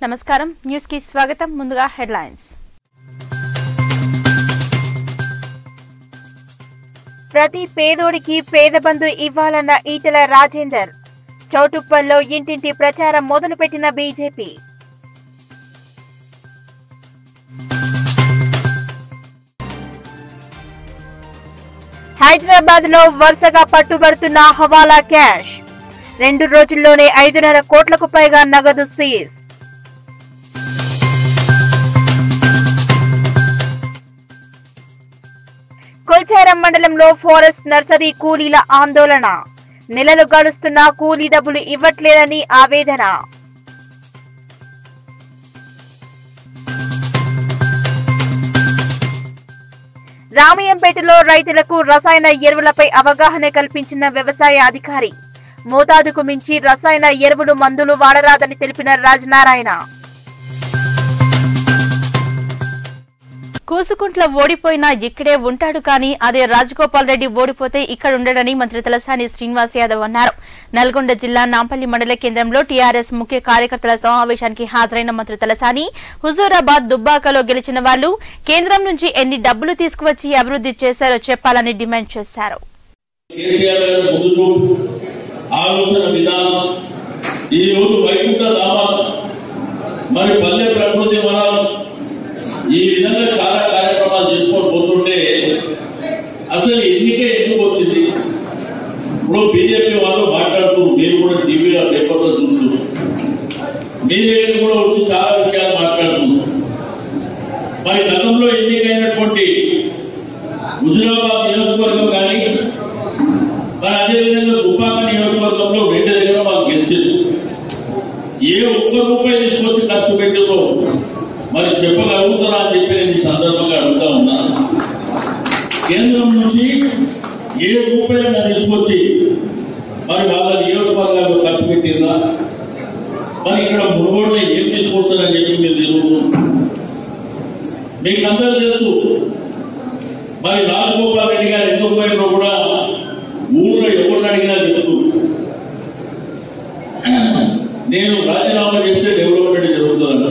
నమస్కారం న్యూస్ కి స్వాగతం ముందుగా హెడ్లైన్స్ ప్రతి పేదోడికి పేద బంధు ఇవ్వాలన్న ఈటెల రాజేందర్ చౌటుప్పల్లో ఇంటింటి ప్రచారం మొదలుపెట్టిన బీజేపీ హైదరాబాద్ లో వరుసగా పట్టుబడుతున్న హవాలా క్యాష్ రెండు రోజుల్లోనే ఐదున్నర కోట్లకు పైగా నగదు సీజ్ కొల్చారం మండలంలో ఫారెస్ట్ నర్సరీ కూలీల ఆందోళన నెలలు గడుస్తున్నా కూలీ డబ్బులు ఇవ్వట్లేదని ఆవేదన రామయ్యంపేటలో రైతులకు రసాయన ఎరువులపై అవగాహన కల్పించిన వ్యవసాయ అధికారి మోతాదుకు మించి రసాయన ఎరువులు మందులు వాడరాదని తెలిపిన రాజనారాయణ కూసుకుంట్ల ఓడిపోయినా ఇక్కడే ఉంటాడు కానీ అదే రాజగోపాల్ రెడ్డి ఓడిపోతే ఇక్కడ ఉండడని మంత్రి తలసాని శ్రీనివాస్ యాదవ్ అన్నారు నల్గొండ జిల్లా నాంపల్లి మండల కేంద్రంలో టీఆర్ఎస్ ముఖ్య కార్యకర్తల సమావేశానికి హాజరైన మంత్రి తలసాని హుజూరాబాద్ దుబ్బాకలో గెలిచిన వాళ్లు కేంద్రం నుంచి ఎన్ని డబ్బులు తీసుకువచ్చి అభివృద్ధి చేశారో చెప్పాలని డిమాండ్ చేశారు కేసీఆర్ గారి ముందు చూపు ఆలోచన విధానం ఈ రోజు వైకుంఠ ధామాలు మరి పల్లె ప్రకృతి వనాలు ఈ విధంగా చాలా కార్యక్రమాలు చేసుకొని పోతుంటే అసలు ఎన్నికే ఎందుకు వచ్చింది ఇప్పుడు బీజేపీ వాళ్ళు మాట్లాడుతూ మీరు కూడా టీవీలో పేపర్లో చూస్తూ మీ దగ్గర కూడా వచ్చి చాలా విషయాలు మాట్లాడుతున్నారు మరి గతంలో ఎన్నికైనటువంటి హుజురాబాద్ నియోజకవర్గం కానీ మరి అదేవిధంగా దుబ్బాక నియోజకవర్గంలో రెండు దగ్గర మాకు గెలిచింది ఏ ఒక్క రూపాయి తీసుకొచ్చి ఖర్చు పెట్టిందో మరి చెప్పగలుగుతారా అని చెప్పి నేను ఈ సందర్భంగా అడుగుతా ఉన్నాను కేంద్రం నుంచి ఏ రూపాయలు తీసుకొచ్చి మరి వాళ్ళ నియోజకవర్గాల్లో ఖర్చు పెట్టిందా మరి ఇక్కడ మునుగోడులో ఏం తీసుకొస్తారని చెప్పి మీరు తెలుగుతున్నారు మీకు అందరూ తెలుసు మరి రాజగోపాల్ రెడ్డి గారు ఎందుకు పోయినో కూడా ఊళ్ళో ఎవరిని అడిగినా చెప్తూ నేను రాజీనామా చేస్తే డెవలప్మెంట్ జరుగుతుందంట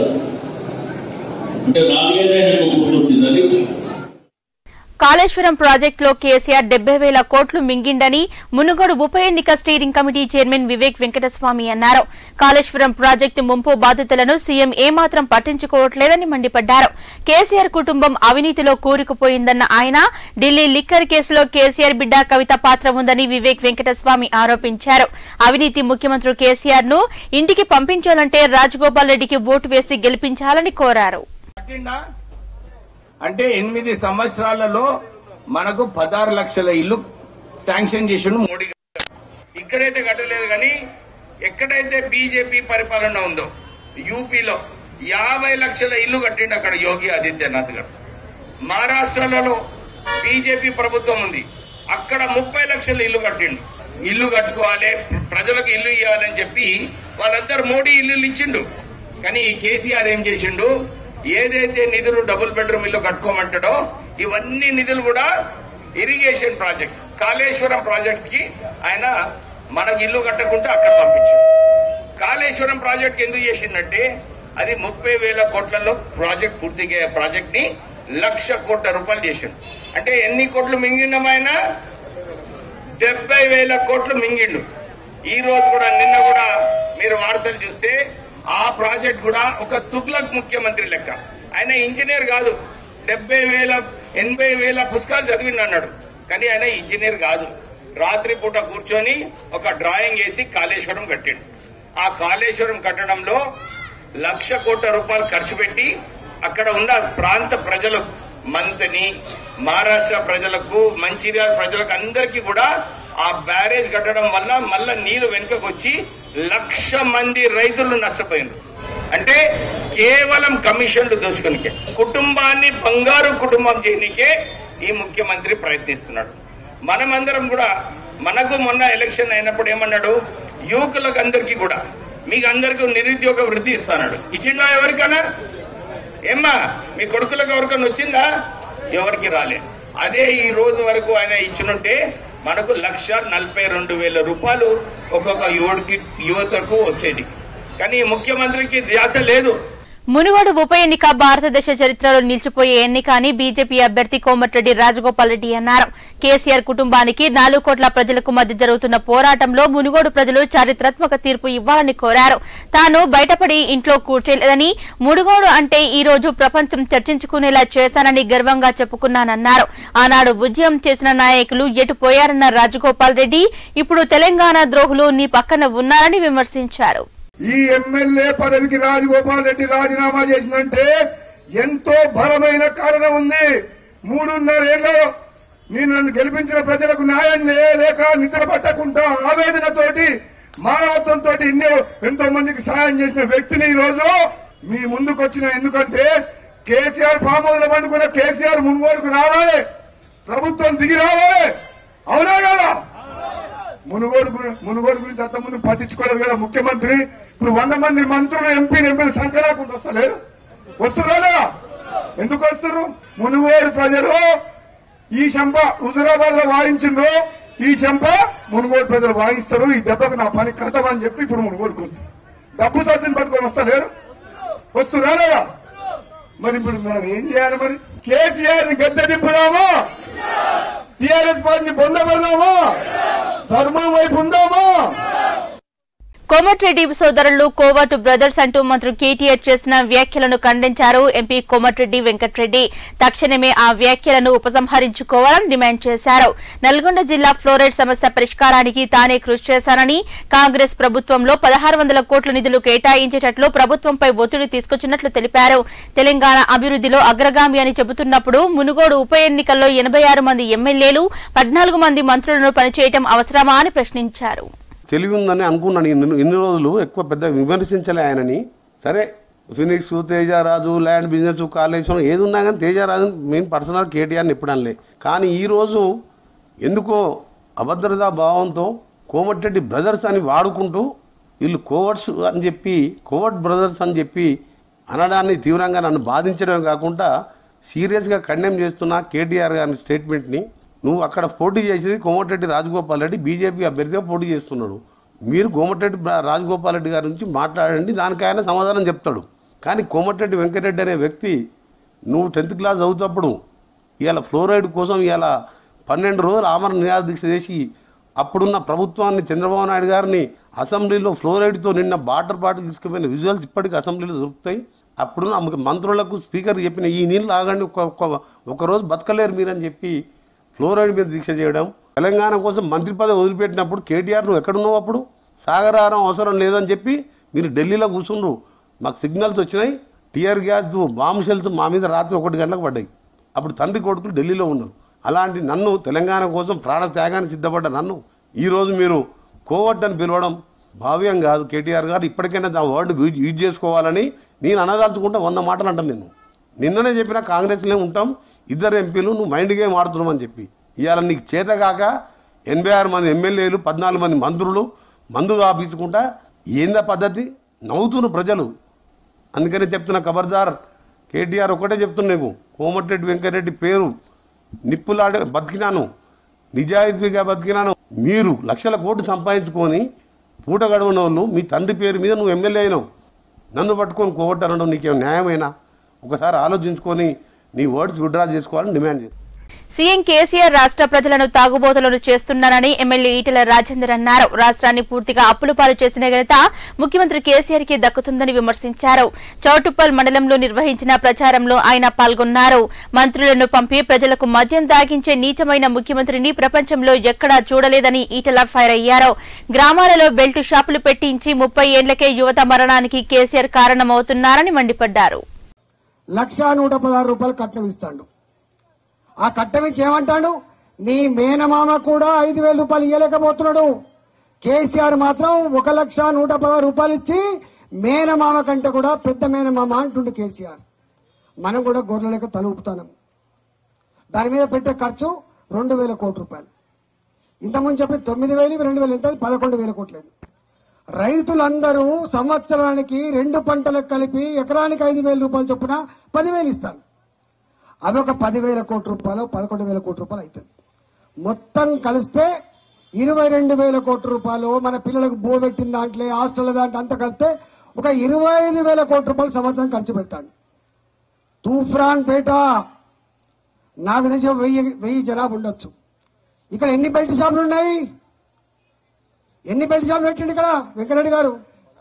అంటే నాలుగైదే నాకు గుర్తొచ్చింది అది కాళేశ్వరం ప్రాజెక్టులో కేసీఆర్ డెబ్బై వేల కోట్లు మింగిండని మునుగోడు ఉప ఎన్నిక steering committee chairman Vivek Venkataswamy అన్నారు కాళేశ్వరం ప్రాజెక్టు ముంపు బాధితులను సీఎం ఏమాత్రం పట్టించుకోవట్లేదని మండిపడ్డారు కేసీఆర్ కుటుంబం అవినీతిలో కూరుకుపోయిందన్న ఆయన ఢిల్లీ లిక్కర్ కేసులో కేసీఆర్ బిడ్డ కవిత పాత్ర ఉందని వివేక్ వెంకటస్వామి ఆరోపించారు అవినీతి ముఖ్యమంత్రి కేసీఆర్ ను ఇంటికి పంపించాలంటే రాజగోపాల్ రెడ్డికి ఓటు వేసి గెలిపించాలని కోరారు కట్టిండా అంటే ఎనిమిది సంవత్సరాలలో మనకు పదహారు లక్షల ఇల్లు శాంక్షన్ చేసిండు మోడీ గారు. ఇక్కడైతే కట్టలేదు కానీ ఎక్కడైతే బీజేపీ పరిపాలన ఉందో యూపీలో యాభై లక్షల ఇల్లు కట్టిండు అక్కడ యోగి ఆదిత్యనాథ్ గారు మహారాష్ట్రలో బీజేపీ ప్రభుత్వం ఉంది అక్కడ ముప్పై లక్షల ఇల్లు కట్టిండు ఇల్లు కట్టుకోవాలి ప్రజలకు ఇల్లు ఇవ్వాలని చెప్పి వాళ్ళందరూ మోడీ ఇల్లు ఇచ్చిండు కానీ ఈ కేసీఆర్ ఏం చేసిండు ఏదైతే నిధులు డబుల్ బెడ్రూమ్ ఇల్లు కట్టుకోమంటాడో ఇవన్నీ నిధులు కూడా ఇరిగేషన్ ప్రాజెక్ట్స్ కాళేశ్వరం ప్రాజెక్ట్స్ కి ఆయన మనకు ఇల్లు కట్టకుంటే అక్కడ పంపించాడు కాళేశ్వరం ప్రాజెక్ట్ ఎందుకు చేసిందంటే అది ముప్పై వేల కోట్లలో ప్రాజెక్ట్ పూర్తిగా ప్రాజెక్ట్ ని లక్ష కోట్ల రూపాయలు చేసిండు అంటే ఎన్ని కోట్లు మింగిండం ఆయన డెబ్బై వేల కోట్లు మింగిండు ఈ రోజు కూడా నిన్న కూడా మీరు వార్తలు చూస్తే ఆ ప్రాజెక్ట్ కూడా ఒక తుగ్లక్ ముఖ్యమంత్రి లెక్క ఆయన ఇంజనీర్ కాదు డెబ్బై వేల ఎనభై వేల పుస్తకాలు చదివిండు అన్నాడు కానీ ఆయన ఇంజనీర్ కాదు రాత్రి పూట కూర్చొని ఒక డ్రాయింగ్ వేసి కాళేశ్వరం కట్టిండు ఆ కాళేశ్వరం కట్టడంలో లక్ష కోట్ల రూపాయలు ఖర్చు పెట్టి అక్కడ ఉన్న ప్రాంత ప్రజలు మంతని మహారాష్ట్ర ప్రజలకు మంచిర్యాల ప్రజలకు అందరికీ కూడా ఆ బ్యారేజ్ కట్టడం వల్ల మళ్ళా నీళ్లు వెనుకకు వచ్చి లక్ష మంది రైతులు నష్టపోయినారు అంటే కేవలం కమిషన్లు దోచుకునికే కుటుంబాన్ని బంగారు కుటుంబం చేయనికే ఈ ముఖ్యమంత్రి ప్రయత్నిస్తున్నాడు మనమందరం కూడా మనకు మొన్న ఎలక్షన్ అయినప్పుడు ఏమన్నాడు యువకులకు అందరికీ కూడా మీకు అందరికీ నిరుద్యోగ వృత్తి ఇస్తాడు ఇచ్చిందా ఎవరికైనా ఏమ్మా మీ కొడుకులకు ఎవరికైనా వచ్చిందా ఎవరికి రాలే అదే ఈ రోజు వరకు ఆయన ఇచ్చినుంటే మనకు లక్ష నలభై రెండు వేల రూపాయలు ఒక్కొక్క యువడికి యువతకు వచ్చేది కానీ ఈ ముఖ్యమంత్రికి ధ్యాస లేదు మునుగోడు ఉప ఎన్నిక భారతదేశ చరిత్రలో నిలిచిపోయే ఎన్నిక అని బీజేపీ అభ్యర్థి కోమటిరెడ్డి రాజగోపాల్ రెడ్డి అన్నారు కేసీఆర్ కుటుంబానికి నాలుగు కోట్ల ప్రజలకు మధ్య జరుగుతున్న పోరాటంలో మునుగోడు ప్రజలు చారిత్రాత్మక తీర్పు ఇవ్వాలని కోరారు తాను బయటపడి ఇంట్లో కూర్చోలేదని మునుగోడు అంటే ఈ రోజు ప్రపంచం చర్చించుకునేలా చేశానని గర్వంగా చెప్పుకున్నానన్నారు ఆనాడు ఉద్యమం చేసిన నాయకులు ఎటు పోయారన్న రాజగోపాల్ రెడ్డి ఇప్పుడు తెలంగాణ ద్రోహులు నీ పక్కన ఉన్నారని విమర్శించారు ఈ ఎమ్మెల్యే పదవికి రాజగోపాల్ రెడ్డి రాజీనామా చేసిందంటే ఎంతో బలమైన కారణం ఉంది మూడున్నరేళ్ళు నేను నన్ను గెలిపించిన ప్రజలకు న్యాయం లే- లేక నిద్ర పట్టకుండా ఆవేదనతోటి మానవత్వంతో ఎన్నో ఎంతో మందికి సాయం చేసిన వ్యక్తిని ఈ రోజు మీ ముందుకు వచ్చిన ఎందుకంటే కేసీఆర్ ఫామ్ హౌస్ లో పండుకున్న కేసీఆర్ మున్గోడుకు రావాలి ప్రభుత్వం దిగి రావాలి అవునా కదా మునుగోడు గురి- మునుగోడు గురించి అంత ముందు పట్టించుకోలేదు కదా ముఖ్యమంత్రి ఇప్పుడు వంద మంది మంత్రులు ఎంపీలు ఎంపీలు సంఖ్య లేకుండా వస్తలేరు వస్తున్నారా ఎందుకు వస్తారు మునుగోడు ప్రజలు ఈ శంప హుజురాబాద్ లో వాయించిండ్రు ఈ శంప మునుగోడు ప్రజలు వాయిస్తారు ఈ దెబ్బకు నా పని కథమని చెప్పి ఇప్పుడు మునుగోడుకు వస్తారు డబ్బు సత్యం పట్టుకొని వస్తలేరు వస్తురా లేదా మరి ఇప్పుడు మనం ఏం చేయాలి మరి కేసీఆర్ ని గద్దె దింపుదామా టిఆర్ఎస్ పార్టీని పొందబడదామా ధర్మం వైపు ఉందామా కోమటిరెడ్డి సోదరులు కోవటు బ్రదర్స్ అంటూ మంత్రి కేటీఆర్ చేసిన వ్యాఖ్యలను ఖండించారు ఎంపీ కోమటిరెడ్డి వెంకటరెడ్డి తక్షణమే ఆ వ్యాఖ్యలను ఉపసంహరించుకోవాలని డిమాండ్ చేశారు నల్గొండ జిల్లా ఫ్లోరైడ్ సమస్య పరిష్కారానికి తానే కృషి చేశానని కాంగ్రెస్ ప్రభుత్వంలో పదహారు వందల కోట్ల నిధులు కేటాయించేటట్లు ప్రభుత్వంపై ఒత్తిడి తీసుకొచ్చినట్లు తెలిపారు తెలంగాణ అభివృద్ధిలో అగ్రగామి అని చెబుతున్నప్పుడు మునుగోడు ఉప ఎన్నికల్లో ఎనభై ఆరు మంది ఎమ్మెల్యేలు పద్నాలుగు మంది మంత్రులను పనిచేయటం అవసరమా అని ప్రశ్నించారు తెలివి ఉందని అనుకున్నాను ఇన్ని ఇన్ని రోజులు ఎక్కువ పెద్ద విమర్శించలే ఆయనని సరే Phoenix Tejaraju land business Kaleshwaram ఏది ఉన్నా కానీ తేజారాజు మెయిన్ పర్సనల్ కేటీఆర్ని ఎప్పుడు అనలే కానీ ఈరోజు ఎందుకో అభద్రతా భావంతో కోమటిరెడ్డి బ్రదర్స్ అని వాడుకుంటూ వీళ్ళు కోవర్ట్స్ అని చెప్పి కోవర్ట్ బ్రదర్స్ అని చెప్పి అనడాన్ని తీవ్రంగా నన్ను బాధించడమే కాకుండా సీరియస్గా కండెమ్ చేస్తున్న కేటీఆర్ గారి స్టేట్మెంట్ని నువ్వు అక్కడ పోటీ చేసేది కోమటిరెడ్డి రాజగోపాల్ రెడ్డి బీజేపీ అభ్యర్థిగా పోటీ చేస్తున్నాడు మీరు కోమటిరెడ్డి బ్ర- రాజగోపాల్ రెడ్డి గారి నుంచి మాట్లాడండి దానికి ఆయన సమాధానం చెప్తాడు కానీ కోమటిరెడ్డి వెంకటరెడ్డి అనే వ్యక్తి నువ్వు టెన్త్ క్లాస్ చదువుతప్పుడు ఇవాళ ఫ్లోరైడ్ కోసం ఇవాళ పన్నెండు రోజులు ఆమరణ నిరాధ దీక్ష చేసి అప్పుడున్న ప్రభుత్వాన్ని చంద్రబాబు నాయుడు గారిని అసెంబ్లీలో ఫ్లోరైడ్తో నిన్న బాటర్ బాటిల్ తీసుకుపోయిన విజువల్స్ ఇప్పటికీ అసెంబ్లీలో దొరుకుతాయి అప్పుడున్న అమ్మ- మంత్రులకు స్పీకర్ చెప్పిన ఈ నీళ్ళు ఆగండి ఒక ఒక- ఒకరోజు బతకలేరు మీరని చెప్పి ఫ్లోరైడ్ మీద దీక్ష చేయడం తెలంగాణ కోసం మంత్రి పదవి వదిలిపెట్టినప్పుడు కేటీఆర్ నువ్వు ఎక్కడున్నావు అప్పుడు సాగరారం అవసరం లేదని చెప్పి మీరు ఢిల్లీలో కూర్చుండ్రు మాకు సిగ్నల్స్ వచ్చినాయి టీఆర్ గ్యాస్ బాంబు షెల్స్ మా మీద రాత్రి ఒకటి గంటలకు పడ్డాయి అప్పుడు తండ్రి కొడుకులు ఢిల్లీలో ఉన్నారు అలాంటి నన్ను తెలంగాణ కోసం ప్రాణ త్యాగానికి సిద్ధపడ్డ నన్ను ఈరోజు మీరు కోవట్ అని పిలవడం భావ్యం కాదు కేటీఆర్ గారు ఇప్పటికైనా ఆ వర్డ్ యూజ్ యూజ్ చేసుకోవాలని నేను అనదాల్చుకుంటా వంద మాటలు అంటాను నేను నిన్ననే చెప్పిన కాంగ్రెస్లో ఉంటాం ఇద్దరు ఎంపీలు నువ్వు మైండ్ గేమ్ ఆడుతున్నామని చెప్పి ఇవాళ నీకు చేత కాక ఎనభై ఆరు మంది ఎమ్మెల్యేలు పద్నాలుగు మంది మంత్రులు మందు ఆపించుకుంటా ఏందా పద్ధతి నవ్వుతున్న ప్రజలు అందుకనే చెప్తున్న ఖబర్దార్ కేటీఆర్ ఒకటే చెప్తున్నా నీకు కోమటిరెడ్డి వెంకటరెడ్డి పేరు నిప్పులాడే బతికినాను నిజాయితీగా బతికినాను మీరు లక్షల కోట్లు సంపాదించుకొని పూట గడవని వాళ్ళు మీ తండ్రి పేరు మీద నువ్వు ఎమ్మెల్యే అయినావు నన్ను పట్టుకొని కోవట్టనడం నీకేం న్యాయమైనా ఒకసారి ఆలోచించుకొని నీ వర్డ్స్ విడ్రా చేసుకోవాలని డిమాండ్ చేస్తాను సీఎం కేసీఆర్ రాష్ట్ర ప్రజలను తాగుబోతులను చేస్తున్నారని ఎమ్మెల్యే ఈటెల రాజేందర్ అన్నారు రాష్ట్రాన్ని పూర్తిగా అప్పుల పాలు చేసిన ఘనత ముఖ్యమంత్రి కేసీఆర్ కి దక్కుతుందని విమర్శించారు చౌటుప్పల్ మండలంలో నిర్వహించిన ప్రచారంలో ఆయన పాల్గొన్నారు మంత్రులను పంపి ప్రజలకు మద్యం దాగించే నీచమైన ముఖ్యమంత్రిని ప్రపంచంలో ఎక్కడా చూడలేదని ఈటెల ఫైర్ అయ్యారు గ్రామాలలో బెల్ట్ షాపులు పెట్టించి ముప్పై ఏళ్లకే యువత మరణానికి కేసీఆర్ కారణమవుతున్నారని మండిపడ్డారు లక్ష నూట పదహారు రూపాయలు కట్నం ఇస్తాడు ఆ కట్నం ఇచ్చి ఏమంటాడు నీ మేనమామ కూడా ఐదు వేల రూపాయలు ఇవ్వలేకపోతున్నాడు కేసీఆర్ మాత్రం ఒక లక్ష నూట పదహారు రూపాయలు ఇచ్చి మేనమామ కంటే కూడా పెద్ద మేనమామ అంటుండు కేసీఆర్ మనం కూడా గొర్రెల లెక్క తల ఊపుతాం దాని మీద పెట్టే ఖర్చు రెండు వేల కోట్ల రూపాయలు ఇంతకుముందు చెప్పి తొమ్మిది వేలు ఇవి రెండు వేలు ఎంత పదకొండు వేల కోట్లేదు రైతులందరూ సంవత్సరానికి రెండు పంటలకు కలిపి ఎకరానికి ఐదు వేల రూపాయలు చొప్పున పదివేలు ఇస్తాను అవి ఒక పదివేల కోట్ల రూపాయలు పదకొండు వేల కోట్ల రూపాయలు అవుతుంది మొత్తం కలిస్తే ఇరవై రెండు వేల కోట్ల రూపాయలు మన పిల్లలకు బో పెట్టిన దాంట్లో హాస్టల్ దాంట్లో అంతా కలిస్తే ఒక ఇరవై ఐదు వేల కోట్ల రూపాయలు సంవత్సరం ఖర్చు పెడతాడు తూఫ్రాన్ పేట నాకు తెలిసి ఒక వెయ్యి వెయ్యి జనాభా ఉండొచ్చు ఇక్కడ ఎన్ని బెల్ట్ షాపులు ఉన్నాయి ఎన్ని బెల్ట్ షాపులు పెట్టిండు ఇక్కడ వెంకరెడ్డి గారు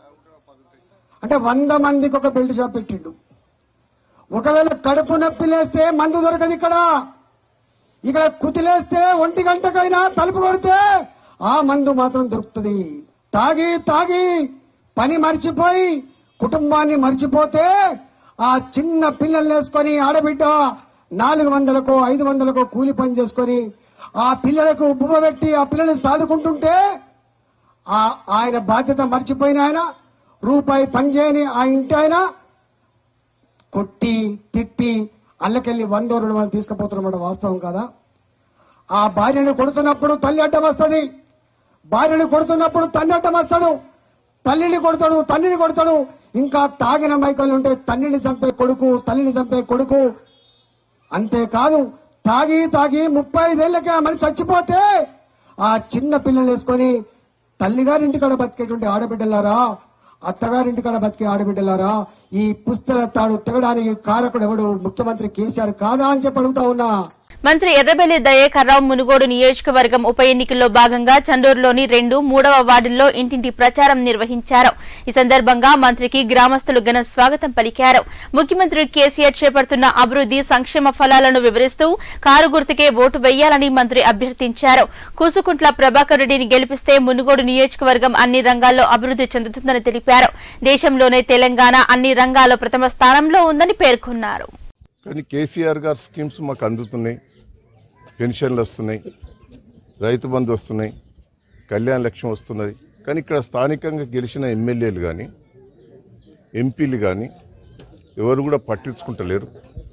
అంటే వంద మందికి ఒక బెల్ట్ షాప్ పెట్టిండు ఒకవేళ కడుపు నొప్పి లేస్తే మందు దొరకదు ఇక్కడ ఇక్కడ కుతిలేస్తే ఒంటి గంటకైనా తలుపు కొడితే ఆ మందు మాత్రం దొరుకుతుంది తాగి తాగి పని మర్చిపోయి కుటుంబాన్ని మర్చిపోతే ఆ చిన్న పిల్లల్ని వేసుకొని ఆడబిడ్డ నాలుగు వందలకో ఐదు వందలకో కూలి పని చేసుకొని ఆ పిల్లలకు బువ్వ పెట్టి ఆ పిల్లల్ని సాదుకుంటుంటే ఆ ఆయన బాధ్యత మర్చిపోయిన ఆయన రూపాయి పని చేయని ఆ ఇంటి ఆయన కొట్టి తిట్టి అల్లకెళ్ళి వంద రెండు వందలు తీసుకుపోతున్నమాట వాస్తవం కదా ఆ భార్యను కొడుతున్నప్పుడు తల్లి అడ్డం వస్తుంది భార్యను కొడుతున్నప్పుడు తండ్రి అడ్డం వస్తాడు తల్లిని కొడతాడు తండ్రిని కొడతాడు ఇంకా తాగిన మైకలు ఉంటే తండ్రిని చంపే కొడుకు తల్లిని చంపే కొడుకు అంతేకాదు తాగి తాగి ముప్పై ఐదేళ్లకే ఆ మనిషి చచ్చిపోతే ఆ చిన్న పిల్లలు వేసుకొని తల్లిగారింటికాడ బతికేటువంటి ఆడబిడ్డలారా అత్తగారింటికాడ బతికే ఆడబిడ్డలారా ఈ పుస్తల తాడు తెగడానికి కారకుడు ఎవడు ముఖ్యమంత్రి కేసీఆర్ కాదా అని చెప్పి అడుగుతా ఉన్నా మంత్రి ఎర్రబెల్లి దయాకర్రావు మునుగోడు నియోజకవర్గం ఉప ఎన్నికల్లో భాగంగా చండూరులోని రెండు మూడవ వార్డుల్లో ఇంటింటి ప్రచారం నిర్వహించారు ఈ సందర్భంగా మంత్రికి గ్రామస్తులు ఘన స్వాగతం పలికారు ముఖ్యమంత్రి కేసీఆర్ చేపడుతున్న అభివృద్ది సంక్షేమ ఫలాలను వివరిస్తూ కారు గుర్తుకే ఓటు వేయాలని మంత్రి అభ్యర్థించారు కూసుకుంట్ల ప్రభాకర్ రెడ్డిని గెలిపిస్తే మునుగోడు నియోజకవర్గం అన్ని రంగాల్లో అభివృద్ది చెందుతుందని తెలిపారు దేశంలోనే తెలంగాణ అన్ని రంగాల్లో ప్రథమ స్థానంలో ఉందని పేర్కొన్నారు కానీ కేసీఆర్ గారు స్కీమ్స్ మాకు అందుతున్నాయి పెన్షన్లు వస్తున్నాయి రైతు బంధు వస్తున్నాయి కళ్యాణ లక్ష్యం వస్తున్నది కానీ ఇక్కడ స్థానికంగా గెలిచిన ఎమ్మెల్యేలు కానీ ఎంపీలు కానీ ఎవరు కూడా పట్టించుకుంటలేరు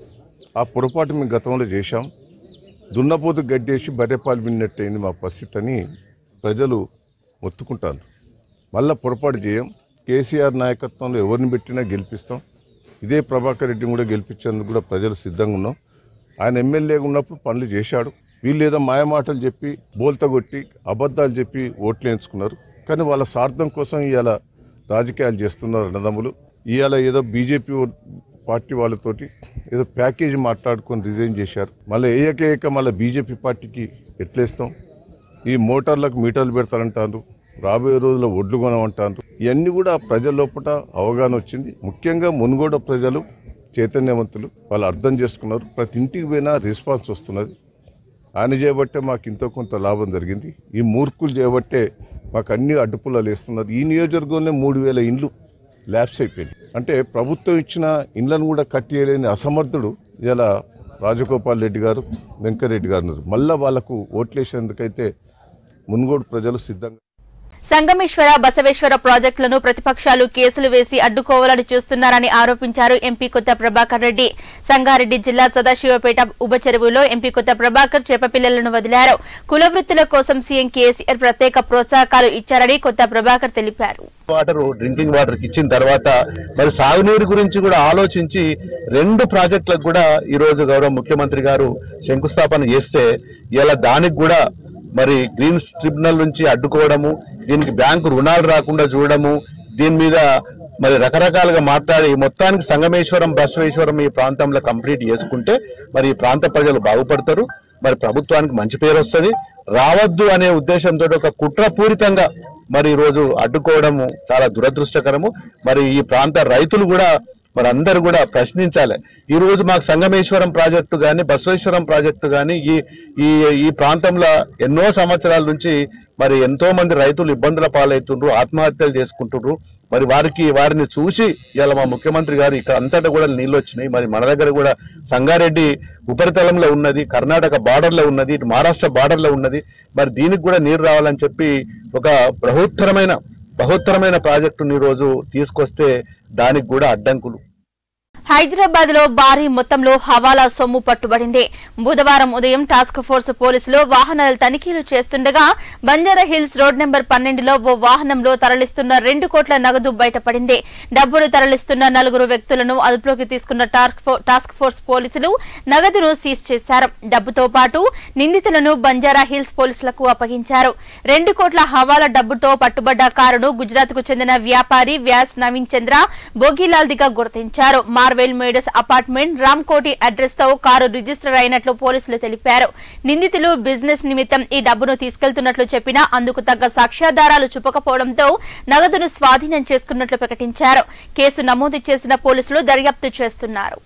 ఆ పొరపాటు మేము గతంలో చేశాం దున్నపోతు గడ్డేసి బర్రెపాలు విన్నట్టయింది మా పరిస్థితి అని ప్రజలు మొత్తుకుంటారు మళ్ళా పొరపాటు చేయం కేసీఆర్ నాయకత్వంలో ఎవరిని పెట్టినా గెలిపిస్తాం ఇదే ప్రభాకర్ రెడ్డిని కూడా గెలిపించేందుకు కూడా ప్రజలు సిద్ధంగా ఉన్నాం ఆయన ఎమ్మెల్యేగా ఉన్నప్పుడు పనులు చేశాడు వీళ్ళు ఏదో మాయమాటలు చెప్పి బోల్తా కొట్టి అబద్ధాలు చెప్పి ఓట్లు వేయించుకున్నారు కానీ వాళ్ళ స్వార్థం కోసం ఇవాళ రాజకీయాలు చేస్తున్నారు అన్నదమ్ములు ఇవాళ ఏదో బీజేపీ పార్టీ వాళ్ళతోటి ఏదో ప్యాకేజీ మాట్లాడుకొని రిజైన్ చేశారు మళ్ళీ ఏకైక మళ్ళీ బీజేపీ పార్టీకి ఎట్లేస్తాం ఈ మోటార్లకు మీటర్లు పెడతారంటారు రాబోయే రోజుల్లో ఒడ్లు కొనమంటారు ఇవన్నీ కూడా ప్రజల లోపల అవగాహన వచ్చింది ముఖ్యంగా మునుగోడ ప్రజలు చైతన్యవంతులు వాళ్ళు అర్థం చేసుకున్నారు ప్రతి ఇంటికి పోయినా రెస్పాన్స్ వస్తున్నది ఆయన చేయబట్టే మాకు ఇంతో కొంత లాభం జరిగింది ఈ మూర్ఖులు చేయబట్టే మాకు అన్ని అడ్డుపుల్లలు వేస్తున్నారు ఈ నియోజకవర్గంలో మూడు వేల ఇండ్లు ల్యాబ్స్ అయిపోయింది అంటే ప్రభుత్వం ఇచ్చిన ఇండ్లను కూడా కట్టేయలేని అసమర్థుడు ఇలా రాజగోపాల్ రెడ్డి గారు వెంకరెడ్డి గారు ఉన్నారు మళ్ళా వాళ్ళకు ఓట్లేసేందుకైతే మున్గోడు ప్రజలు సిద్ధంగా సంగమేశ్వర బసవేశ్వర ప్రాజెక్టులను ప్రతిపక్షాలు కేసులు వేసి అడ్డుకోవాలని చూస్తున్నారని ఆరోపించారు ఎంపీ కొత్త ప్రభాకర్ రెడ్డి సంగారెడ్డి జిల్లా సదాశివపేట ఉప చెరువులో ఎంపీ కొత్త ప్రభాకర్ చేపపిల్లలను వదిలారు కుల వృత్తుల కోసం సీఎం కేసీఆర్ ప్రత్యేక ప్రోత్సాహకాలు ఇచ్చారని కొత్త ప్రభాకర్ తెలిపారు వాటర్ డ్రింకింగ్ వాటర్ ఇచ్చిన తర్వాత మరి సాగునీరు గురించి కూడా ఆలోచించి రెండు ప్రాజెక్టులకు కూడా ఈ రోజు గౌరవ ముఖ్యమంత్రి గారు శంకుస్థాపన చేస్తే ఇలా దానికి కూడా మరి గ్రీన్స్ ట్రిబ్యునల్ నుంచి అడ్డుకోవడము దీనికి బ్యాంకు రుణాలు రాకుండా చూడడము దీని మీద మరి రకరకాలుగా మాట్లాడి మొత్తానికి సంగమేశ్వరం బసవేశ్వరం ఈ ప్రాంతంలో కంప్లీట్ చేసుకుంటే మరి ఈ ప్రాంత ప్రజలు బాగుపడతారు మరి ప్రభుత్వానికి మంచి పేరు వస్తుంది రావద్దు అనే ఉద్దేశంతో ఒక కుట్రపూరితంగా మరి ఈ రోజు అడ్డుకోవడము చాలా దురదృష్టకరము మరి ఈ ప్రాంత రైతులు కూడా మరి అందరు కూడా ప్రశ్నించాలి ఈ రోజు మాకు సంగమేశ్వరం ప్రాజెక్టు కానీ బసవేశ్వరం ప్రాజెక్టు కానీ ఈ ఈ ఈ ప్రాంతంలో ఎన్నో సంవత్సరాల నుంచి మరి ఎంతో మంది రైతులు ఇబ్బందుల పాలవుతుండ్రు ఆత్మహత్యలు చేసుకుంటుండ్రు మరి వారికి వారిని చూసి ఇలా మా ముఖ్యమంత్రి గారు ఇక్కడ అంతటా కూడా నీళ్ళు వచ్చినాయి మరి మన దగ్గర కూడా సంగారెడ్డి ఉపరితలంలో ఉన్నది కర్ణాటక బార్డర్లో ఉన్నది ఇటు మహారాష్ట్ర బార్డర్లో ఉన్నది మరి దీనికి కూడా నీరు రావాలని చెప్పి ఒక బృహత్తరమైన బహుత్తరమైన ప్రాజెక్టుని ఈ రోజు తీసుకొస్తే దానికి కూడా అడ్డంకులు హైదరాబాద్ లో భారీ మొత్తంలో హవాలా సొమ్ము పట్టుబడింది బుధవారం ఉదయం టాస్క్ ఫోర్స్ పోలీసులు వాహనాల తనిఖీలు చేస్తుండగా బంజారా హిల్స్ రోడ్ నెంబర్ పన్నెండులో ఓ వాహనంలో తరలిస్తున్న రెండు కోట్ల నగదు బయటపడింది డబ్బును తరలిస్తున్న నలుగురు వ్యక్తులను అదుపులోకి తీసుకున్న టాస్క్ ఫో- టాస్క్ ఫోర్స్ పోలీసులు నగదును సీజ్ చేశారు డబ్బుతో పాటు నిందితులను బంజారా హిల్స్ పోలీసులకు అప్పగించారు రెండు కోట్ల హవాలా డబ్బుతో పట్టుబడ్డ కారును గుజరాత్ కు చెందిన వ్యాపారి వ్యాస్ నవీన్ చంద్ర భోగిలాల్ దిగా గుర్తించారు Marvel Meadows apartment Ramkoti address తో కారు రిజిస్టర్ అయినట్లు పోలీసులు తెలిపారు నిందితులు బిజినెస్ నిమిత్తం ఈ డబ్బును తీసుకెళ్తున్నట్లు చెప్పినా అందుకు తగ్గ సాక్ష్యాధారాలు చూపకపోవడంతో నగదును స్వాధీనం చేసుకున్నట్లు ప్రకటించారు కేసు నమోదు చేసిన పోలీసులు దర్యాప్తు చేస్తున్నారు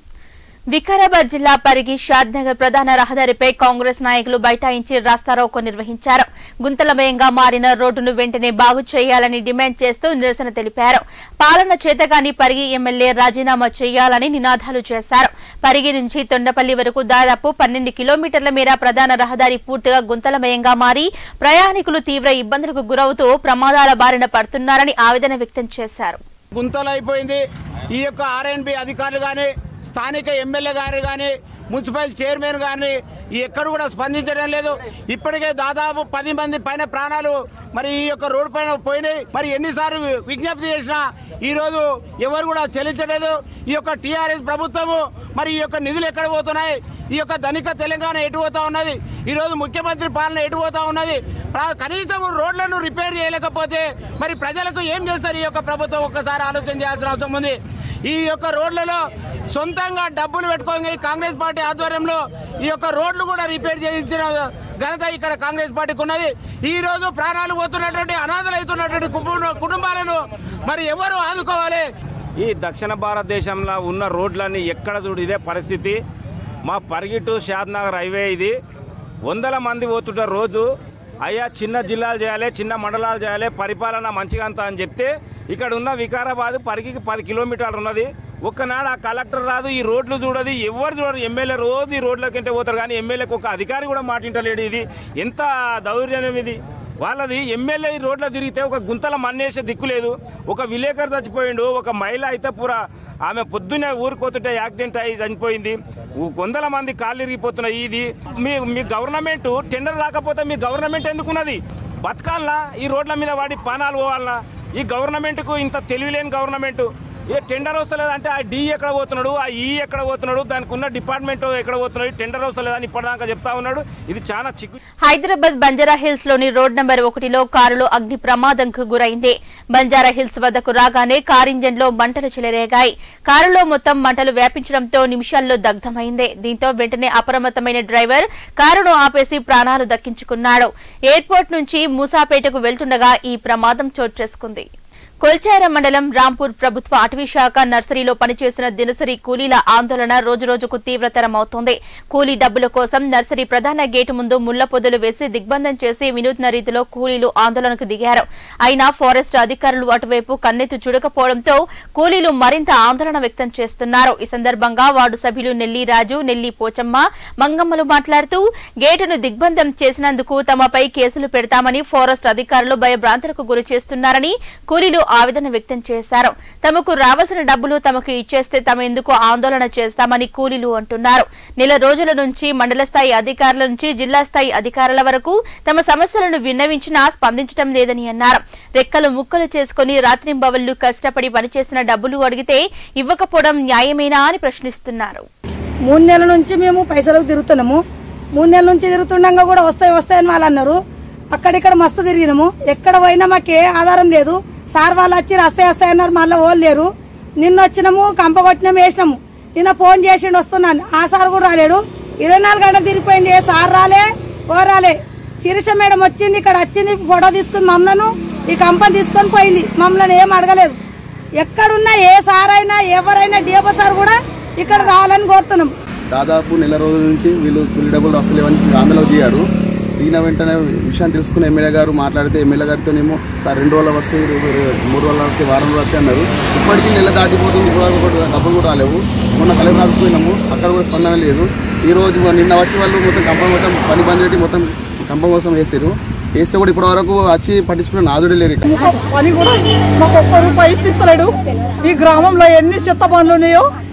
వికారాబాద్ జిల్లా పరిగి షాద్ నగర్ ప్రధాన రహదారిపై కాంగ్రెస్ నాయకులు బైఠాయించి రాస్తారోకో నిర్వహించారు గుంతలమయంగా మారిన రోడ్డును వెంటనే బాగు చేయాలని డిమాండ్ చేస్తూ నిరసన తెలిపారు పాలన చేతగాని పరిగి ఎమ్మెల్యే రాజీనామా చేయాలని నినాదాలు చేశారు పరిగి నుంచి తొండపల్లి వరకు దాదాపు పన్నెండు కిలోమీటర్ల మేర ప్రధాన రహదారి పూర్తిగా గుంతలమయంగా మారి ప్రయాణికులు తీవ్ర ఇబ్బందులకు గురవుతూ ప్రమాదాల బారిన పడుతున్నారని ఆవేదన వ్యక్తం చేశారు గుంతలైపోయింది ఈ యొక్క ఆర్ఎన్బి అధికారులు కానీ స్థానిక ఎమ్మెల్యే గారు కానీ మున్సిపల్ చైర్మన్ గారిని ఎక్కడ కూడా స్పందించడం లేదు ఇప్పటికే దాదాపు పది మంది పైన ప్రాణాలు మరి ఈ యొక్క రోడ్డు పైన పోయినాయి మరి ఎన్నిసార్లు విజ్ఞప్తి చేసినా ఈ రోజు ఎవరు కూడా చెల్లించలేదు ఈ యొక్క టీఆర్ఎస్ ప్రభుత్వము మరి ఈ యొక్క నిధులు ఎక్కడ పోతున్నాయి ఈ యొక్క ధనిక తెలంగాణ ఎటు పోతా ఉన్నది ఈ రోజు ముఖ్యమంత్రి పాలన ఎటు పోతా ఉన్నది ప్ర- కనీసం రోడ్లను రిపేర్ చేయలేకపోతే మరి ప్రజలకు ఏం చేస్తారు ఈ యొక్క ప్రభుత్వం ఒక్కసారి ఆలోచన చేయాల్సిన అవసరం ఉంది ఈ యొక్క రోడ్లలో సొంతంగా డబ్బులు పెట్టుకోగా ఈ కాంగ్రెస్ పార్టీ ఆధ్వర్యంలో ఈ యొక్క రోడ్లు కూడా రిపేర్ చేయించిన ఘనత ఇక్కడ కాంగ్రెస్ పార్టీకి ఉన్నది ఈ రోజు ప్రాణాలు పోతున్నటువంటి అనాథలు అవుతున్నటువంటి కుటుంబ- కుటుంబాలను మరి ఎవరు ఆదుకోవాలి ఈ దక్షిణ భారతదేశంలో ఉన్న రోడ్లన్నీ ఎక్కడ చూడు ఇదే పరిస్థితి మా పరిగిటు షాద్నగర్ హైవే ఇది వందల మంది పోతుంటారు రోజు అయ్యా చిన్న జిల్లాలు చేయాలి చిన్న మండలాలు చేయాలి పరిపాలన మంచిగా అంతా అని చెప్తే ఇక్కడ ఉన్న వికారాబాద్ పరిగికి పది కిలోమీటర్లు ఉన్నది ఒక్కనాడు ఆ కలెక్టర్ రాదు ఈ రోడ్లు చూడదు ఎవరు చూడరు ఎమ్మెల్యే రోజు ఈ రోడ్లకంటే పోతారు కానీ ఎమ్మెల్యేకి ఒక అధికారి కూడా మాటింటలేడు ఇది ఎంత దౌర్జన్యం ఇది వాళ్ళది ఎమ్మెల్యే ఈ రోడ్లో తిరిగితే ఒక గుంతల మన్నేసే దిక్కు లేదు ఒక విలేకరు చచ్చిపోయిండు ఒక మహిళ అయితే పూరా ఆమె పొద్దున్నే ఊరుకోతుంటే యాక్సిడెంట్ అయ్యి చనిపోయింది ఊ- వందల మంది కాళ్ళు ఇరిగిపోతున్నాయి ఇది మీ మీ గవర్నమెంట్ టెండర్ రాకపోతే మీ గవర్నమెంట్ ఎందుకున్నది బతకాలనా ఈ రోడ్ల మీద వాడి పానాలు పోవాలనా ఈ గవర్నమెంట్కు ఇంత తెలివిలేని గవర్నమెంట్ ఏ టెండర్ వస్తలేదు అంటే ఆ డి ఎక్కడ పోతున్నాడు ఆ ఈ ఎక్కడ పోతున్నాడు దానికి ఉన్న డిపార్ట్మెంట్ ఎక్కడ పోతున్నాడు టెండర్ వస్తలేదని ఇప్పటిదాకా చెప్తా ఉన్నాడు ఇది చాలా చిక్కు హైదరాబాద్ బంజారా హిల్స్ లోని రోడ్ నంబర్ ఒకటిలో కారులో అగ్ని ప్రమాదంకు గురైంది బంజారా హిల్స్ వద్దకు రాగానే కార్ ఇంజన్ లో మంటలు చెలరేగాయి కారులో మొత్తం మంటలు వ్యాపించడంతో నిమిషాల్లో దగ్ధమైంది దీంతో వెంటనే అప్రమత్తమైన డ్రైవర్ కారును ఆపేసి ప్రాణాలు దక్కించుకున్నాడు ఎయిర్పోర్ట్ నుంచి మూసాపేటకు వెళ్తుండగా ఈ ప్రమాదం చోటు చేసుకుంది కొల్చార మండలం రాంపూర్ ప్రభుత్వ అటవీ శాఖ నర్సరీలో పనిచేసిన దినసరి కూలీల ఆందోళన రోజురోజుకు తీవ్రతరమవుతోంది కూలీ డబ్బుల కోసం నర్సరీ ప్రధాన గేటు ముందు ముళ్ల పొదలు వేసి దిగ్బంధం చేసి వినూత్న రీతిలో కూలీలు ఆందోళనకు దిగారు అయినా ఫారెస్ట్ అధికారులు అటువైపు కన్నెత్తి చూడకపోవడంతో కూలీలు మరింత ఆందోళన వ్యక్తం చేస్తున్నారు ఈ సందర్భంగా వార్డు సభ్యులు నెల్లి రాజు నెల్లి పోచమ్మ మంగమ్మలు మాట్లాడుతూ గేటును దిగ్బంధం చేసినందుకు తమపై కేసులు పెడతామని ఫారెస్ట్ అధికారులు భయభ్రాంతులకు గురి చేస్తున్నారని కూలీలు ఆవేదన వ్యక్తం చేశారు తమకు రావాల్సిన డబ్బులు తమకు ఇచ్చేస్తే తమ ఎందుకు ఆందోళన చేస్తామని కూలీలు అంటున్నారు నెల రోజుల నుంచి మండల స్థాయి అధికారుల నుంచి జిల్లా స్థాయి అధికారుల వరకు తమ సమస్యలను విన్నవించినా స్పందించడం లేదని అన్నారు రెక్కలు ముక్కలు చేసుకుని రాత్రింబవళ్లు కష్టపడి పనిచేసిన డబ్బులు అడిగితే ఇవ్వకపోవడం న్యాయమేనా అని ప్రశ్నిస్తున్నారు మూడు నెలల నుంచి మేము పైసలకు తిరుగుతున్నాము మూడు నెలల నుంచి తిరుగుతుండగా కూడా వస్తాయి వస్తాయని వాళ్ళు అన్నారు అక్కడిక్కడ మస్తు తిరిగినాము ఎక్కడ పోయినా మాకు ఏ ఆధారం లేదు సార్ వాళ్ళు వచ్చి వస్తాయి వస్తాయి అన్నారు మళ్ళీ వాళ్ళు లేరు నిన్న వచ్చినాము కంప కొట్టినాము వేసినాము నిన్న ఫోన్ చేసిండు వస్తున్నాను ఆ సార్ కూడా రాలేడు ఇరవై నాలుగు గంటలు తిరిగిపోయింది ఏ సార్ రాలే ఓ రాలే శిరీష మేడం వచ్చింది ఇక్కడ వచ్చింది ఫోటో తీసుకుని మమ్మల్ని ఈ కంపని తీసుకొని పోయింది మమ్మల్ని ఏం అడగలేదు ఎక్కడున్నా ఏ సార్ అయినా ఎవరైనా డిఎఫ్ఓ సార్ కూడా ఇక్కడ రావాలని కోరుతున్నాం దాదాపు నెల రోజుల నుంచి వీళ్ళు కూలి డబ్బులు వస్తలేవని ఆందోళన దిగారు దిగిన వెంటనే విషయం తెలుసుకుని ఎమ్మెల్యే గారు మాట్లాడితే ఎమ్మెల్యే గారితోనేమో సార్ రెండు రోజులు వస్తాయి మూడు రోజులు వస్తాయి వారం రోజులు వస్తాయి అన్నారు ఇప్పటికీ నెల దాటిపోతుంది ఇప్పటివరకు కూడా డబ్బులు కూడా రాలేవు మొన్న కలెక్టర్ ఆఫీస్ పోయినాము అక్కడ కూడా స్పందన లేదు ఈ రోజు నిన్న వచ్చి వాళ్ళు మొత్తం కంపం మొత్తం పని బంద్ పెట్టి మొత్తం కంపం కోసం వేస్తారు వేస్తే కూడా ఇప్పటివరకు వచ్చి పట్టించుకున్న నాదుడే లేరు ఇక్కడ పని కూడా మాకు ఒక్క రూపాయి ఇప్పిస్తలేడు ఈ గ్రామంలో ఎన్ని చెత్త పనులు ఉన్నాయో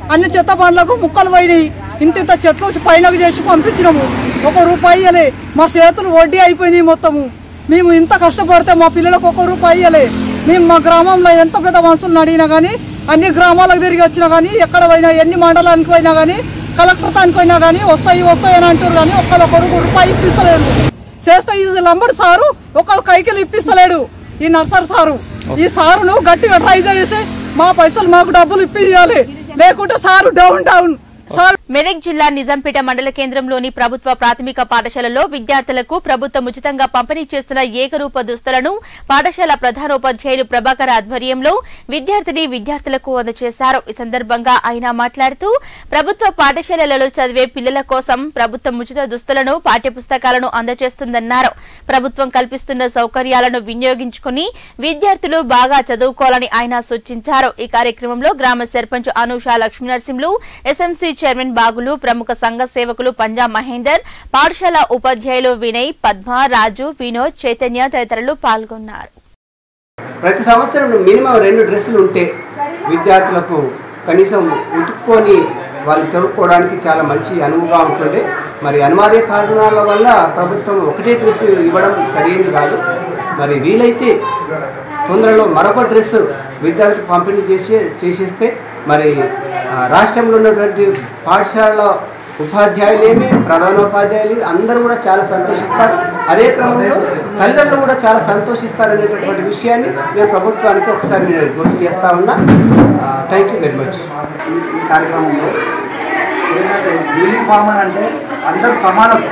అన్ని చెత్త బండ్లకు ముక్కలు పోయినాయి ఇంత ఇంత చెట్లు పైనకు చేసి పంపించినాము ఒక రూపాయి ఇయ్యలే మా చేతులు వడ్డీ అయిపోయినాయి మొత్తము మేము ఇంత కష్టపడితే మా పిల్లలకు ఒక రూపాయి ఇయ్యలే మేము మా గ్రామంలో ఎంత పెద్ద మనుషులను అడిగినా కానీ అన్ని గ్రామాలకు తిరిగి వచ్చినా కానీ ఎక్కడ పోయినా ఎన్ని మండలానికి పోయినా కానీ కలెక్టర్ తానికి పోయినా కానీ వస్తాయి వస్తాయి అని అంటారు కానీ ఒక్కరొకరు రూపాయి ఇప్పిస్తలేరు చేస్తే ఇది లంబడి సారు ఒక కైకిలు ఇప్పిస్తలేడు ఈ నర్సర్ సారు ఈ సారును గట్టిగా ట్రై చేసి మా పైసలు మాకు డబ్బులు ఇప్పించాలి లేకుంటే sir down down sir Medak జిల్లా నిజాంపేట మండల కేంద్రంలోని ప్రభుత్వ ప్రాథమిక పాఠశాలలో విద్యార్థులకు ప్రభుత్వం ఉచితంగా పంపిణీ చేస్తున్న ఏకరూప దుస్తులను పాఠశాల ప్రధానోపాధ్యాయులు ప్రభాకర్ ఆధ్వర్యంలో విద్యార్థిని విద్యార్థులకు అందజేశారు ఈ సందర్భంగా ఆయన మాట్లాడుతూ ప్రభుత్వ పాఠశాలలలో చదివే పిల్లల కోసం ప్రభుత్వం ఉచిత దుస్తులను పాఠ్యపుస్తకాలను అందజేస్తుందన్నారు ప్రభుత్వం కల్పిస్తున్న సౌకర్యాలను వినియోగించుకుని విద్యార్థులు బాగా చదువుకోవాలని ఆయన సూచించారు ఈ కార్యక్రమంలో గ్రామ సర్పంచ్ అనూష లక్ష్మీనరసింహులు ఎస్ఎంసీ చైర్మన్ బాగులు ప్రముఖ సంఘ సేవకులు పంజాబ్ మహేందర్ పాఠశాల ఉపాధ్యాయులు వినయ్ పద్మ రాజు వినోద్ చైతన్య తదితరులు పాల్గొన్నారు ప్రతి సంవత్సరం మినిమం రెండు డ్రెస్సులు ఉంటే విద్యార్థులకు కనీసం ఉతుక్కొని వాళ్ళు తొడుక్కోవడానికి చాలా మంచి అనువుగా ఉంటుంది మరి అనివార్య కారణాల వల్ల ప్రభుత్వం ఒకటే డ్రెస్ ఇవ్వడం సరైనది కాదు మరి వీలైతే తొందరలో మరొక డ్రెస్ విద్యార్థులకు పంపిణీ చేసి చేసేస్తే మరి ఆ, రాష్ట్రంలో ఉన్నటువంటి పాఠశాల ఉపాధ్యాయులేమి ప్రధానోపాధ్యాయులు అందరూ కూడా చాలా సంతోషిస్తారు అదే క్రమంలో తల్లిదండ్రులు కూడా చాలా సంతోషిస్తారు అనేటటువంటి విషయాన్ని నేను ప్రభుత్వానికి ఒకసారి నేను గుర్తు చేస్తా ఉన్నా థ్యాంక్ యూ వెరీ మచ్ ఈ కార్యక్రమంలో ఏంటంటే యూనిఫామ్ అని అంటే అందరు సమానత్వం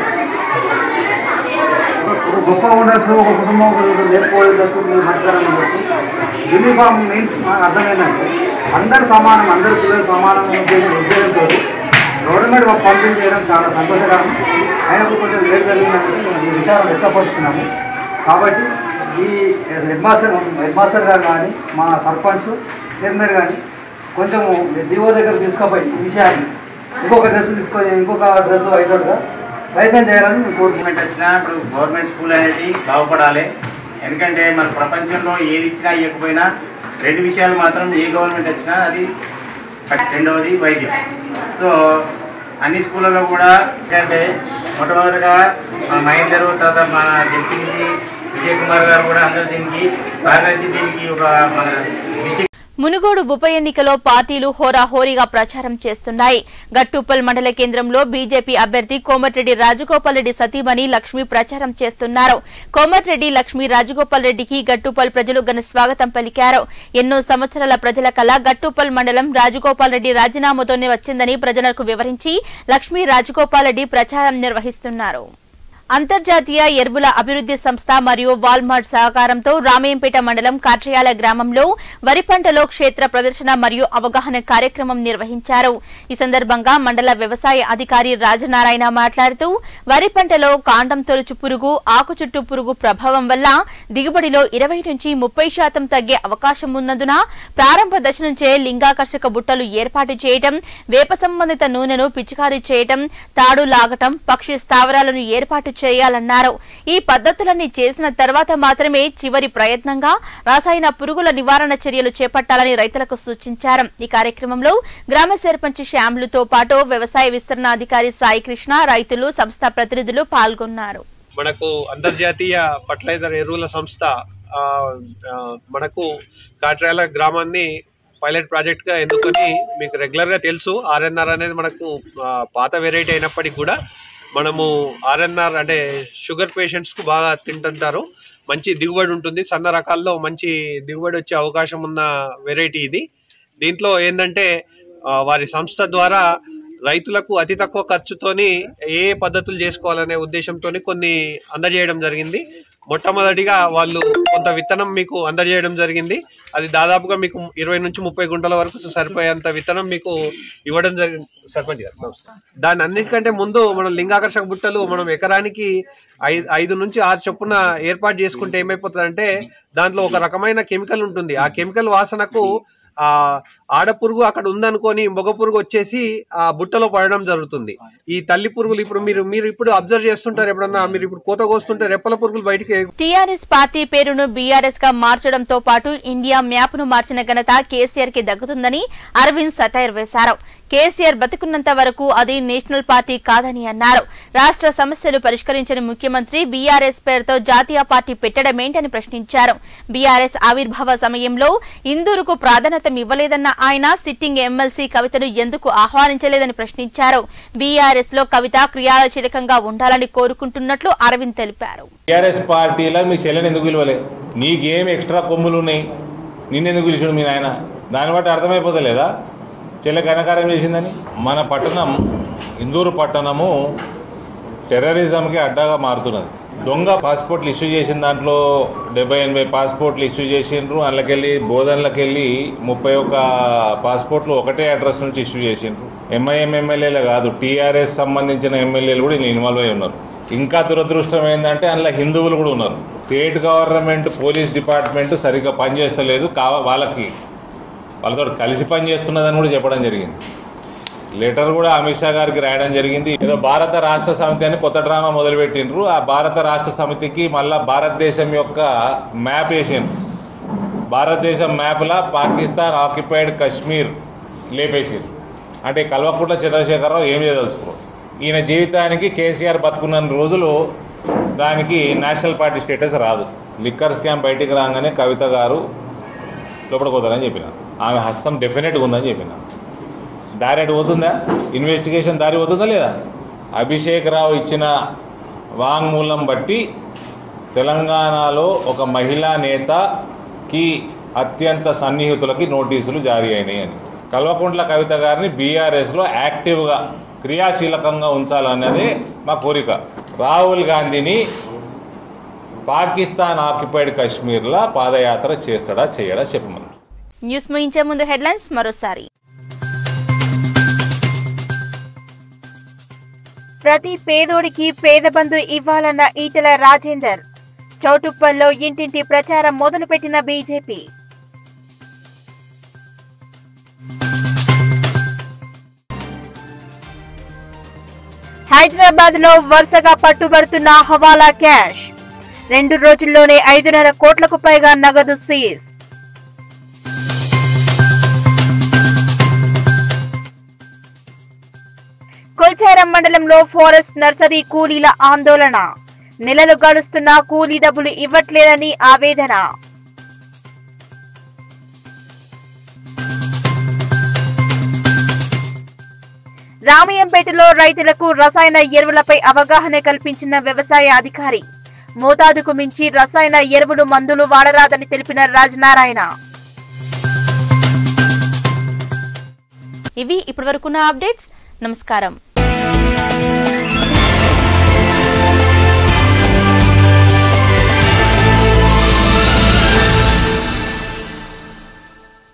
ఇప్పుడు గొప్ప ఉండొచ్చు ఒక కుటుంబం లేకపోయి ఉండొచ్చు మీరు మధ్యతరం ఉండొచ్చు యూనిఫామ్ మీన్స్ నాకు అర్థమైందంటే అందరు సమానం అందరు పిల్లలు సమానం ఉద్యోగం ఉద్యోగంతో గవర్నమెంట్ మాకు పంపిణీ చేయడం చాలా సంతోషకరం అయినప్పుడు కొంచెం లేట్ జరిగిందంటే ఈ విచారం వ్యక్తపరుస్తున్నాము కాబట్టి ఈ హెడ్ మాస్టర్ హెడ్ మాస్టర్ గారు కానీ మా సర్పంచ్ చైర్మన్ కానీ కొంచెం డిఓ దగ్గర తీసుకుపోయి ఈ విషయాన్ని ఇంకొక డ్రెస్ తీసుకొని ఇంకొక డ్రెస్ అయ్యేటట్టుగా ప్రయత్నం చేయాలని మేము కోరుకుంటున్నాం వచ్చినా ఇప్పుడు గవర్నమెంట్ స్కూల్ అనేది బాగుపడాలి ఎందుకంటే మన ప్రపంచంలో ఏది ఇచ్చినా ఇవ్వకపోయినా రెండు విషయాలు మాత్రం ఏ గవర్నమెంట్ వచ్చినా అది రెండవది వైద్యం సో అన్ని స్కూళ్ళలో కూడా ఏంటంటే మొట్టమొదటిగా మన మహేందర్ తర్వాత మన జడ్పీసీ విజయ్ కుమార్ గారు కూడా అందరూ దీనికి సహకరించి దీనికి ఒక మన డిస్టిక్ మునుగోడు ఉప ఎన్నికలో పార్టీలు హోరాహోరీగా ప్రచారం చేస్తున్నాయి గట్టుప్పల్ మండల కేంద్రంలో బీజేపీ అభ్యర్థి కోమటిరెడ్డి రాజగోపాల్ రెడ్డి సతీమణి లక్ష్మి ప్రచారం చేస్తున్నారు కోమటిరెడ్డి లక్ష్మి రాజగోపాల్ రెడ్డికి గట్టుప్పల్ ప్రజలు ఘన స్వాగతం పలికారు ఎన్నో సంవత్సరాల ప్రజల కళ గట్టుప్పల్ మండలం రాజగోపాల్ రెడ్డి రాజీనామాతోనే వచ్చిందని ప్రజలకు వివరించి లక్ష్మీ రాజగోపాల్ రెడ్డి ప్రచారం నిర్వహిస్తున్నారు అంతర్జాతీయ ఎరువుల అభివృద్ధి సంస్థ మరియు వాల్మార్ట్ సహకారంతో రామయంపేట మండలం కాట్రయాల గ్రామంలో వరి పంటలో క్షేత్ర ప్రదర్శన మరియు అవగాహన కార్యక్రమం నిర్వహించారు ఈ సందర్భంగా మండల వ్యవసాయ అధికారి రాజనారాయణ మాట్లాడుతూ వరి పంటలో కాండం తొలుచు పురుగు ఆకు చుట్టూ పురుగు ప్రభావం వల్ల దిగుబడిలో ఇరవై నుంచి ముప్పై శాతం తగ్గే అవకాశం ఉన్నందున ప్రారంభ దశ నుంచే లింగాకర్షక బుట్టలు ఏర్పాటు చేయటం వేప సంబంధిత నూనెను పిచికారీ చేయటం తాడు లాగటం పక్షి స్థావరాలను ఏర్పాటు చేయాలన్నారు ఈ పద్ధతులన్నీ చేసిన తర్వాత మాత్రమే చివరి ప్రయత్నంగా రసాయన పురుగుల నివారణ చర్యలు చేపట్టాలని రైతులకు సూచించారు ఈ కార్యక్రమంలో గ్రామ సర్పంచ్ శ్యాములతో పాటు వ్యవసాయ విస్తరణ అధికారి సాయి కృష్ణ రైతులు సంస్థ ప్రతినిధులు పాల్గొన్నారు మనకు అంతర్జాతీయ ఫర్టిలైజర్ ఎరువుల సంస్థ ఆ, ఆ, మనకు కాట్రాల గ్రామాన్ని పైలట్ ప్రాజెక్ట్ గా ఎన్నుకొని మీకు రెగ్యులర్ గా తెలుసు ఆర్ఎన్ఆర్ అనేది మనకు ఆ, పాత వెరైటీ అయినప్పటికీ కూడా మనము ఆర్ఎన్ఆర్ అంటే షుగర్ పేషెంట్స్ కు బాగా తింటుంటారు మంచి దిగుబడి ఉంటుంది సన్న రకాల్లో మంచి దిగుబడి వచ్చే అవకాశం ఉన్న వెరైటీ ఇది దీంట్లో ఏంటంటే ఆ, వారి సంస్థ ద్వారా రైతులకు అతి తక్కువ ఖర్చుతోని ఏ ఏ పద్ధతులు చేసుకోవాలనే ఉద్దేశంతో కొన్ని అందజేయడం జరిగింది మొట్టమొదటిగా వాళ్ళు కొంత విత్తనం మీకు అందజేయడం జరిగింది అది దాదాపుగా మీకు ఇరవై నుంచి ముప్పై గుంటల వరకు సరిపోయేంత విత్తనం మీకు ఇవ్వడం జరిగింది సర్పంచ్ గారు నమస్తే. దాని అన్నిటికంటే ముందు మనం లింగాకర్షక బుట్టలు మనం ఎకరానికి ఐదు ఐదు నుంచి ఆరు చొప్పున ఏర్పాటు చేసుకుంటే ఏమైపోతుందంటే దాంట్లో ఒక రకమైన కెమికల్ ఉంటుంది ఆ కెమికల్ వాసనకు ఆ ఆడ పురుగు అక్కడ ఉందనుకొని మగ పురుగు వచ్చేసి ఆ బుట్టలో పడడం జరుగుతుంది ఈ తల్లి పురుగులు ఇప్పుడు మీరు మీరు ఇప్పుడు అబ్జర్వ్ చేస్తుంటారు ఎప్పుడన్నా మీరు ఇప్పుడు కోత కోస్తుంటే రెప్పల పురుగులు బయటికి టీఆర్ఎస్ పార్టీ పేరును బీఆర్ఎస్ గా మార్చడంతో పాటు ఇండియా మ్యాప్ ను మార్చిన ఘనత కేసీఆర్ కి దక్కుతుందని అరవింద్ సటైర్ వేశారు కేసీఆర్ బతుకున్నంత వరకు అది నేషనల్ పార్టీ కాదని అన్నారు రాష్ట్ర సమస్యలు పరిష్కరించని ముఖ్యమంత్రి బీఆర్ఎస్ పేరుతో జాతీయ పార్టీ పెట్టడమేంటని ప్రశ్నించారు బీఆర్ఎస్ ఆవిర్భావ సమయంలో ఇందూరుకు ప్రాధాన్యత ఇవ్వలేదన్న ఆయన సిట్టింగ్ ఎమ్మెల్సీ కవితను ఎందుకు ఆహ్వానించలేదని ప్రశ్నించారు బీఆర్ఎస్ లో కవిత క్రియాశీలకంగా ఉండాలని కోరుకుంటున్నట్లు అరవింద్ తెలిపారు టీఆర్ఎస్ పార్టీలో మీ చెల్లెని ఎందుకు విలువలే నీకేం ఎక్స్ట్రా కొమ్ములు ఉన్నాయి నిన్నెందుకు పిలిచాడు మీ నాయన దాన్ని బట్టి అర్థమైపోతలేదా చెల్లె ఘనకారం చేసిందని మన పట్టణం ఇందూరు పట్టణము టెర్రరిజంకి అడ్డాగా మారుతున్నది దొంగ పాస్పోర్ట్లు ఇష్యూ చేసిన దాంట్లో డెబ్బై ఎనభై పాస్పోర్ట్లు ఇష్యూ చేసిండ్రు అందులోకెళ్ళి బోధనలకెళ్ళి ముప్పై ఒక్క పాస్పోర్ట్లు ఒకటే అడ్రస్ నుంచి ఇష్యూ చేసిండ్రు ఎంఐఎం ఎమ్మెల్యేలే కాదు టీఆర్ఎస్ సంబంధించిన ఎమ్మెల్యేలు కూడా ఇలా ఇన్వాల్వ్ అయి ఉన్నారు ఇంకా దురదృష్టం ఏంటంటే అందులో హిందువులు కూడా ఉన్నారు స్టేట్ గవర్నమెంట్ పోలీస్ డిపార్ట్మెంట్ సరిగ్గా పనిచేస్తలేదు కావ వాళ్ళకి వాళ్ళతో కలిసి పనిచేస్తున్నదని కూడా చెప్పడం జరిగింది లెటర్ కూడా అమిత్ షా గారికి రాయడం జరిగింది ఏదో భారత రాష్ట్ర సమితి అని కొత్త డ్రామా మొదలుపెట్టిండ్రు ఆ భారత రాష్ట్ర సమితికి మళ్ళా భారతదేశం యొక్క మ్యాప్ వేసిండ్రు భారతదేశం మ్యాప్లా పాకిస్తాన్ ఆక్యుపైడ్ కశ్మీర్ లేపేసింది అంటే కల్వకుంట్ల చంద్రశేఖరరావు ఏం చేయదలుచుకోరు ఈయన జీవితానికి కేసీఆర్ బతుకున్న రోజులు దానికి నేషనల్ పార్టీ స్టేటస్ రాదు లిక్కర్ స్కామ్ బయటికి రాగానే కవిత గారు లోపలికి పోతారని చెప్పిన ఆమె హస్తం డెఫినెట్గా ఉందని చెప్పిన డైరెక్ట్ పోతుందా ఇన్వెస్టిగేషన్ దారి పోతుందా లేదా అభిషేక్ రావు ఇచ్చిన వాంగ్మూలం బట్టి తెలంగాణలో ఒక మహిళా నేతకి అత్యంత సన్నిహితులకి నోటీసులు జారీ అయినాయి అని కల్వకుంట్ల కవిత గారిని బీఆర్ఎస్లో యాక్టివ్గా క్రియాశీలకంగా ఉంచాలన్నదే మా కోరిక రాహుల్ గాంధీని పాకిస్తాన్ ఆక్యుపైడ్ కాశ్మీర్లో పాదయాత్ర చేస్తాడా చేయడా చెప్పమని న్యూస్ ముగించే ముందు హెడ్లైన్స్ మరోసారి ప్రతి పేదోడికి పేద బంధు ఇవ్వాలన్న ఈటెల రాజేందర్ చౌటుప్పల్లో ఇంటింటి ప్రచారం మొదలుపెట్టిన బీజేపీ హైదరాబాద్ లో వరుసగా పట్టుబడుతున్న హవాలా క్యాష్ రెండు రోజుల్లోనే ఐదున్నర కోట్లకు పైగా నగదు సీజ్ కొల్చారం మండలంలో ఫారెస్ట్ నర్సరీ కూలీల ఆందోళన నెలలు గడుస్తున్నా కూలీ డబ్బులు ఇవ్వట్లేదని ఆవేదన రామయంపేటలో రైతులకు రసాయన ఎరువులపై అవగాహన కల్పించిన వ్యవసాయ అధికారి మోతాదుకు మించి రసాయన ఎరువులు మందులు వాడరాదని తెలిపిన రాజనారాయణ ఇవి ఇప్పటివరకున్న అప్డేట్స్ నమస్కారం